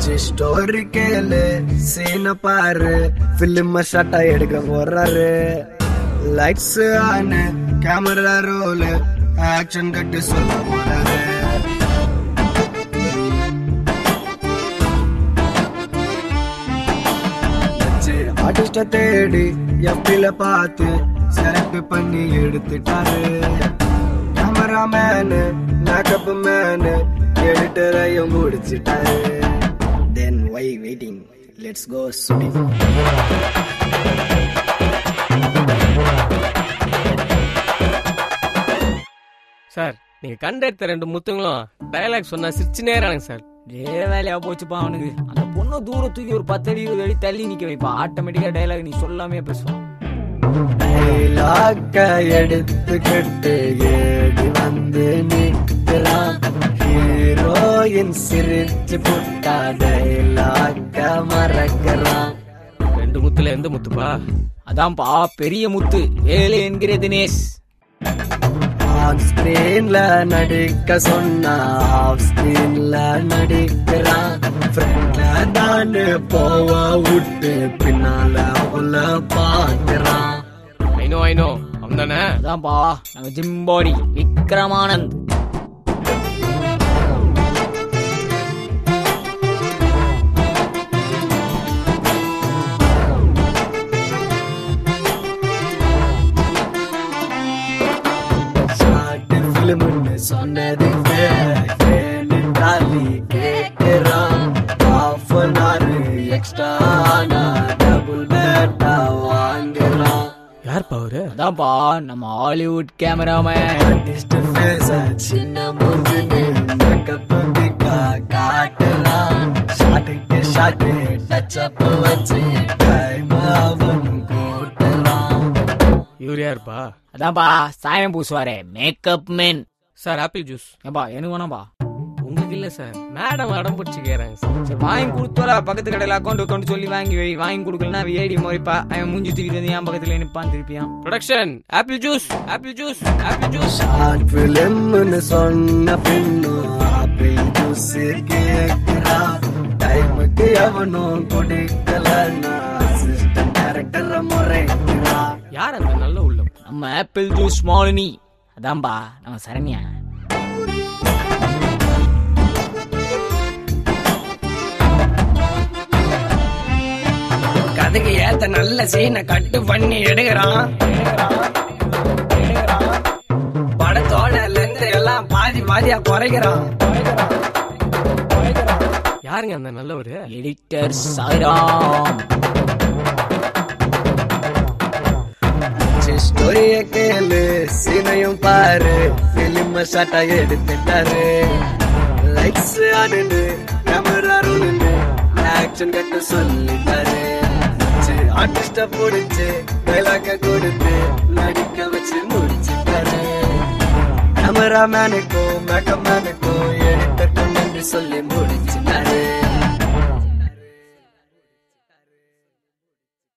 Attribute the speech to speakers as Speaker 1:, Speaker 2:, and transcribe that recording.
Speaker 1: story கேளு சீன பாரு பிலிம் ஷாட்டா எடுக்க போறாரு lights on camera roll action cut சொல்ல போறாரு ஆர்டிஸ்ட தேடி எப்பில பார்த்து செலக்ட் பண்ணி எடுத்துட்டாரு கேமராமேனு மேக்கப் மேனு எடிட்டரையும் முடிச்சிட்டாரு then why waiting let's go shooting
Speaker 2: sir நீங்க கண்டெடுத்த ரெண்டு முத்துங்களும் டயலாக் சொன்னா சிரிச்சுனே இருக்காங்க சார்
Speaker 3: இதே வேலையா போச்சுப்பா அவனுக்கு அந்த பொண்ணை தூர தூக்கி ஒரு பத்து அடி இருபது அடி தள்ளி நிக்க வைப்பா ஆட்டோமேட்டிக்கா டைலாக் நீ சொல்லாமே பேசுவான்
Speaker 1: டைலாக்க எடுத்துக்கிட்டு ஏடி வந்து நிற்கிறான் ஹீரோயின் சிரிச்சு புட்டா டைலாக்க மறக்கிறான்
Speaker 2: ரெண்டு முத்துல எந்த முத்துப்பா
Speaker 3: அதான்ப்பா பெரிய முத்து ஏழு என்கிற தினேஷ்
Speaker 1: ஆன் ஸ்கிரீன்ல நடிக்க சொன்னா ஆஃப் ஸ்கிரீன்ல நடிக்கிறான் ஃப்ரெண்ட்ல தானே போவ விட்டு பின்னால அவள பாக்குறான்
Speaker 2: ஐனோ ஐனோ அவன் தானே
Speaker 3: அதான்ப்பா நம்ம ஜிம்பாடி விக்ரமானந்த்
Speaker 1: ஷார்ட் ஃபிலிம்னு சொன்னது டாலி கேட்கிறான் half an hour extra double batta வாங்குறான்
Speaker 2: யார்ப்பா அவரு
Speaker 3: அதான்ப்பா நம்ம ஹாலிவுட் கேமராமேன்
Speaker 1: ஆர்டிஸ்ட் ஃபேஸ சின்ன மூஞ்சின்னு மேக்கப் பிக்கா காட்டுறான் ஷாட்டுக்கு ஷாட்டு டச் அப் வச்சு டைம் அவன் கூட்டுறான்
Speaker 2: இவர் யாருப்பா
Speaker 3: அதான்ப்பா சாயம் பூசுவாரே makeup man
Speaker 2: sir apple juice
Speaker 3: ஏப்பா எனக்கு வேணாம்பா
Speaker 2: உங்களுக்கு இல்ல சார் மேடம் அடம் பிடிச்சி கேறாங்க சார்
Speaker 3: சரி வாங்கி கொடுத்தோல பக்கத்து கடையில் அக்கௌண்ட் அக்கௌண்ட் சொல்லி வாங்கி வை வாங்கி கொடுக்கலனா அவ ஏடி முறைப்பா அவன் மூஞ்சி தூக்கிட்டு வந்து என் பக்கத்துல நிப்பான் திருப்பியான்
Speaker 2: production apple juice apple juice apple juice
Speaker 1: short ஃபிலிம்னு சொன்ன பின்னும் ஆப்பிள் ஜூஸ் கேட்கிறா டைமுக்கு அவனும் கொடுக்கலன்னா அசிஸ்டன்ட் டைரக்டர் முறைக்கிறா
Speaker 2: யார் அந்த நல்ல உள்ளம்
Speaker 3: நம்ம ஆப்பிள் ஜூஸ் மாலினி அதான்பா நம்ம சரண்யா
Speaker 1: கதைக்கு ஏத்த நல்ல சீனை கட்டு பண்ணி எடுக்கிறான் படத்தோட லென்த் எல்லாம் பாதி பாதியா குறைக்கிறான்
Speaker 2: யாருங்க அந்த நல்லவரு
Speaker 3: எடிட்டர் சாய்ராம்
Speaker 1: ஸ்டோரிய கேளு சீனையும் பாரு பிலிம் ஷாட்டா எடுத்துட்டாரு லைட்ஸ் ஆடுன்னு கேமரா ரோலுன்னு ஆக்ஷன் கட்டு சொல்லிட்டாரு ஆர்டிஸ்ட பிடிச்சு டைலாக்க கொடுத்து நடிக்க வச்சு முடிச்சுட்டாரு கேமராமேனுக்கும் மேக்கப் மேனுக்கும் எடிட்டருக்கும் நன்றி சொல்லி முடிச்சு